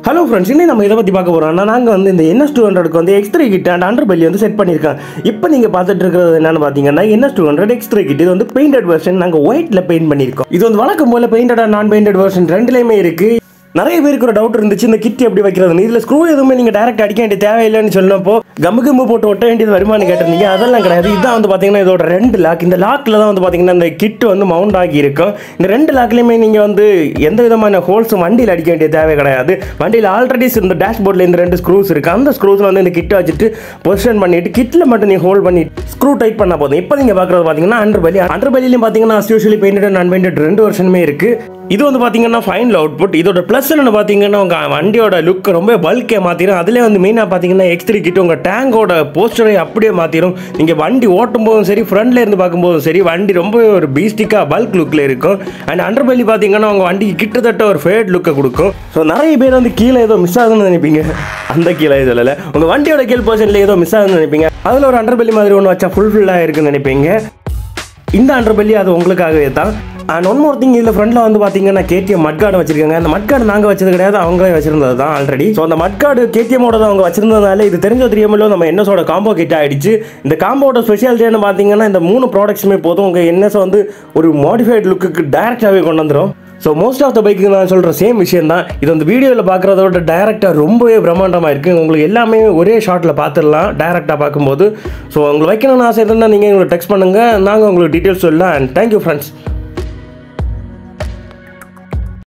hello friends இன்னும் நம்ம இதை பற்றி பார்க்க போகிறோம்னா நாங்கள் வந்து இந்த என்எஸ் டூ ஹண்ட்ரடுக்கு வந்து extreme kit and underbelly வந்து செட் பண்ணியிருக்கோம் இப்போ நீங்கள் பார்த்துட்டு இருக்கிறது என்னன்னு பார்த்தீங்கன்னா NS two hundred extreme kit இது வந்து பெயிண்டட் வெர்ஷன் நாங்கள் ஒயிட்டில் பெயிண்ட் பண்ணியிருக்கோம் இது வந்து வழக்கம் போல பெயிண்டட் நான் பெயிண்டட் வெர்ஷன் ரெண்டுலேயுமே இருக்குது நிறைய பேருக்கு ஒரு டவுட் இருந்துச்சு இந்த கிட் எப்படி வைக்கிறது இதில் ஸ்க்ரூ எதுவுமே நீங்கள் டேரக்ட் அடிக்க வேண்டிய தேவையில்லைன்னு சொன்னப்போ கம்மு கம்மு போட்டு ஒட்ட வேண்டியது வருமானு கேட்டிருந்தீங்க அதெல்லாம் கிடையாது இதான் வந்து பார்த்தீங்கன்னா இதோட ரெண்டு லாக் இந்த லாக்கில் தான் வந்து பார்த்தீங்கன்னா இந்த கிட் வந்து மவுண்ட் ஆகி இருக்கும் இந்த ரெண்டு லாக்லையுமே நீங்கள் வந்து எந்த விதமான ஹோல்ஸும் வண்டியில் அடிக்க வேண்டிய தேவை கிடையாது வண்டியில் ஆல்ரெடி இந்த டேஷ்போர்டில் இந்த ரெண்டு ஸ்க்ரூஸ் இருக்குது அந்த ஸ்க்ரூஸில் வந்து இந்த கிட்டை வச்சுட்டு பொசிஷன் பண்ணிட்டு கிட்டில் மட்டும் நீ ஹோல்ட் பண்ணி ஸ்க்ரூ டைட் பண்ண போதும் இப்போ நீங்கள் பார்க்குறது பார்த்தீங்கன்னா அண்டர் பெலி அண்டர் பெலிலையும் பார்த்தீங்கன்னா யூஸ்வலி பெயிண்டட் அண்ட் அன்பெயிண்டட் ரெண்டு வருஷனுமே இருக்குது இது வந்து பார்த்தீங்கன்னா ஃபைனல் அவுட்புட் இதோட ப்ளஸ் என்னன்னு பார்த்தீங்கன்னா உங்கள் வண்டியோட லுக் ரொம்ப பல்கே மாற்றிடும் அதிலே வந்து மெயினாக பார்த்தீங்கன்னா எக்ஸ்த்ரீ கிட் உங்கள் டேங்கோட போஸ்டரை அப்படியே மாற்றிடும் நீங்கள் வண்டி ஓட்டும் போதும் சரி ஃப்ரண்ட்ல இருந்து பார்க்கும்போதும் சரி வண்டி ரொம்ப ஒரு பீஸ்டிக்காக பல்க் லுக்கில் இருக்கும் அண்ட் அண்டர் பெல்லி பார்த்தீங்கன்னா உங்கள் வண்டிக்கு கிட்டத்தட்ட ஒரு ஃபேட் லுக்கை கொடுக்கும் ஸோ நிறைய பேர் வந்து கீழே ஏதோ மிஸ் ஆகுதுன்னு நினைப்பீங்க அந்த கீழே சொல்லலை உங்கள் வண்டியோட கீழ் போர்ஷனில் ஏதோ மிஸ் ஆகுதுன்னு நினைப்பீங்க அதில் ஒரு அண்டர் பெல்லி மாதிரி ஒன்று வச்சா ஃபுல்ஃபில்லாக இருக்குன்னு நினைப்பீங்க இந்த அண்டர் பெல்லி அது உங்களுக்காகவே தான் அண்ட் ஒன் மோர் திங் இதில் ஃப்ரண்டில் வந்து பார்த்தீங்கன்னா கேடிஎம் மட்கார்டு வச்சிருக்காங்க அந்த மட்கார்டு நாங்கள் வச்சது கிடையாது அவங்களே வச்சிருந்தது தான் ஆல்ரெடி ஸோ அந்த மட்கார்டு கேடிஎம்மோட தான் அவங்க வச்சிருந்ததுனால இது தெரிஞ்ச தெரியாமலோ நம்ம என்எஸோட காம்போ கிட்ட ஆயிடுச்சு இந்த காம்போட ஸ்பெஷாலிட்டின்னு பார்த்தீங்கன்னா இந்த மூணு ப்ராடக்ட்ஸுமே போதும் உங்கள் என்எஸ் வந்து ஒரு மாடிஃபைடு லுக்குக்கு டேரெக்டாகவே கொண்டு வந்துடும் so most of the bike நான் சொல்கிற சேம் விஷயம் தான் இது வந்து வீடியோவில் பார்க்குறத விட டேரெக்டாக ரொம்பவே பிரம்மாண்டமாக இருக்குது உங்களுக்கு எல்லாமே ஒரே ஷாட்டில் பார்த்துடலாம் டேரெக்டாக பார்க்கும்போது ஸோ உங்களுக்கு வைக்கணும்னு ஆசை இருந்தால் நீங்கள் எங்களுக்கு டெக்ஸ்ட் பண்ணுங்கள் நாங்கள் உங்களுக்கு டீட்டெயில்ஸ் சொல்லலாம் அண்ட் தேங்க்யூ ஃப்ரெண்ட்ஸ்